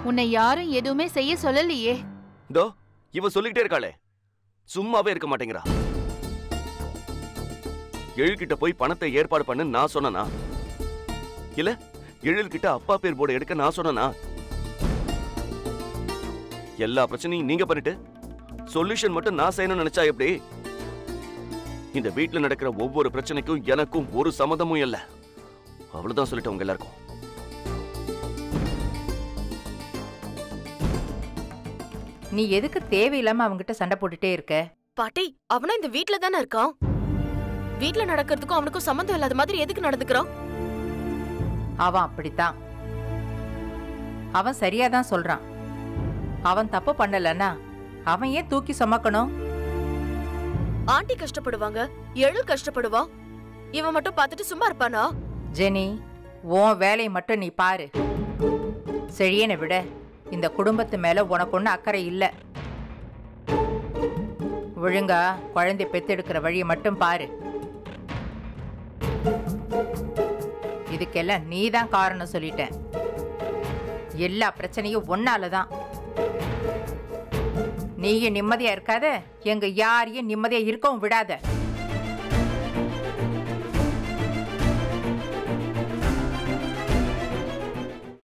உன்னை யாரும் எதுவுமே செய்ய சொல்லலையே இதோ இவ சொல்லிக்கிட்டே இருக்காளே சும்மாவே இருக்க மாட்டேங்கிறா எழில்கிட்ட போய் பணத்தை ஏற்பாடு பண்ணு நான் சொன்னனா இல்ல எழில்கிட்ட அப்பா பேர் போர்டு எடுக்க நான் சொன்னனா எல்லா பிரச்சனையும் நீங்க பண்ணிட்டு சொல்யூஷன் மட்டும் நான் செய்யணும்னு நினைச்சா எப்படி இந்த வீட்ல நடக்கிற ஒவ்வொரு பிரச்சனைக்கும் எனக்கும் ஒரு சம்மதமும் இல்ல அவ்வளவுதான் சொல்லிட்டேன் உங்க எல்லாருக்கும் நீ எதுக்கு தேவையில்லாம அவங்கிட்ட சண்டை போட்டுட்டே இருக்க பாட்டி அவனும் இந்த வீட்ல தானே இருக்கான் வீட்ல நடக்கிறதுக்கும் அவனுக்கும் சம்மந்தம் இல்லாத மாதிரி எதுக்கு நடந்துக்கிறான் அவன் அப்படித்தான் அவன் சரியா தான் சொல்றான் அவன் தப்பு பண்ணலன்னா அவன் ஏன் தூக்கி சுமக்கணும் ஆண்டி கஷ்டப்படுவாங்க எழில் கஷ்டப்படுவான் இவன் மட்டும் பார்த்துட்டு சும்மா இருப்பானா ஜெனி உன் வேலையை மட்டும் நீ பாரு செழியனை விட இந்த குடும்பத்து மேல உனக்கு ஒன்றும் அக்கறை இல்லை ஒழுங்கா குழந்தை பெத்தெடுக்கிற வழியை மட்டும் பாரு இதுக்கெல்லாம் நீ தான் காரணம் சொல்லிட்டேன் எல்லா பிரச்சனையும் ஒன்னால தான் நீயும் நிம்மதியா இருக்காத எங்க யாரையும் நிம்மதியா இருக்கவும் விடாத